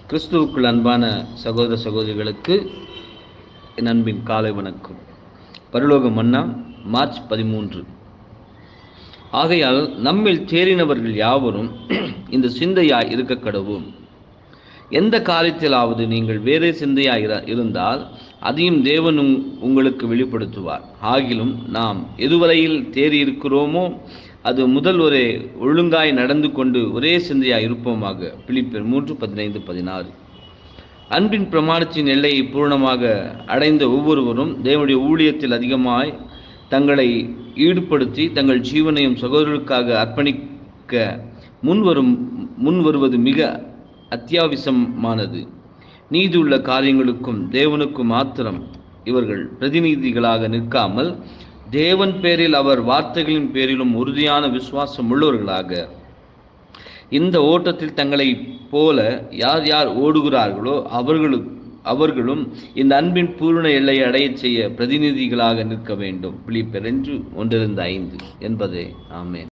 கிறிஸ்துவுக்குள் அன்பான சகோதர சகோதரிகளுக்கு என் அன்பின் காலை வணக்கம் பரலோக மன்னா மார்ச் பதிமூன்று ஆகையால் நம்மில் தேறினவர்கள் யாவரும் இந்த சிந்தையாய் இருக்க கடவும் எந்த காரியத்திலாவது நீங்கள் வேறே சிந்தையாய் இர- இருந்தால் அதையும் தேவன் உங்- உங்களுக்கு வெளிப்படுத்துவார் ஆகிலும் நாம் எதுவரையில் தேறி இருக்கிறோமோ அது முதல் ஒரே ஒழுங்காய் நடந்து கொண்டு ஒரே சிந்தையாய் இருப்போமாக பிலிப்பியர் மூன்று பதினைந்து பதினாறு அன்பின் பிரமாணத்தின் எல்லையை பூரணமாக அடைந்த ஒவ்வொருவரும் தேவனுடைய ஊழியத்தில் அதிகமாய் தங்களை ஈடுபடுத்தி தங்கள் ஜீவனையும் சகோதரர்களுக்காக அர்ப்பணிக்க முன்வரும் முன் வருவது மிக அத்தியாவசியமானது நீதியுள்ள காரியங்களுக்கும் தேவனுக்கும் மாத்திரம் இவர்கள் பிரதிநிதிகளாக நிற்காமல் தேவன் பேரில் அவர் வார்த்தைகளின் பேரிலும் உறுதியான விசுவாசம் உள்ளவர்களாக இந்த ஓட்டத்தில் தங்களைப் போல யார் யார் ஓடுகிறார்களோ அவர்களும் அவர்களும் இந்த அன்பின் பூரண எல்லையை அடையச் செய்ய பிரதிநிதிகளாக நிற்க வேண்டும் பிலிப்பர் என்று ஒன்றிருந்த ஐந்து என்பதே ஆமென்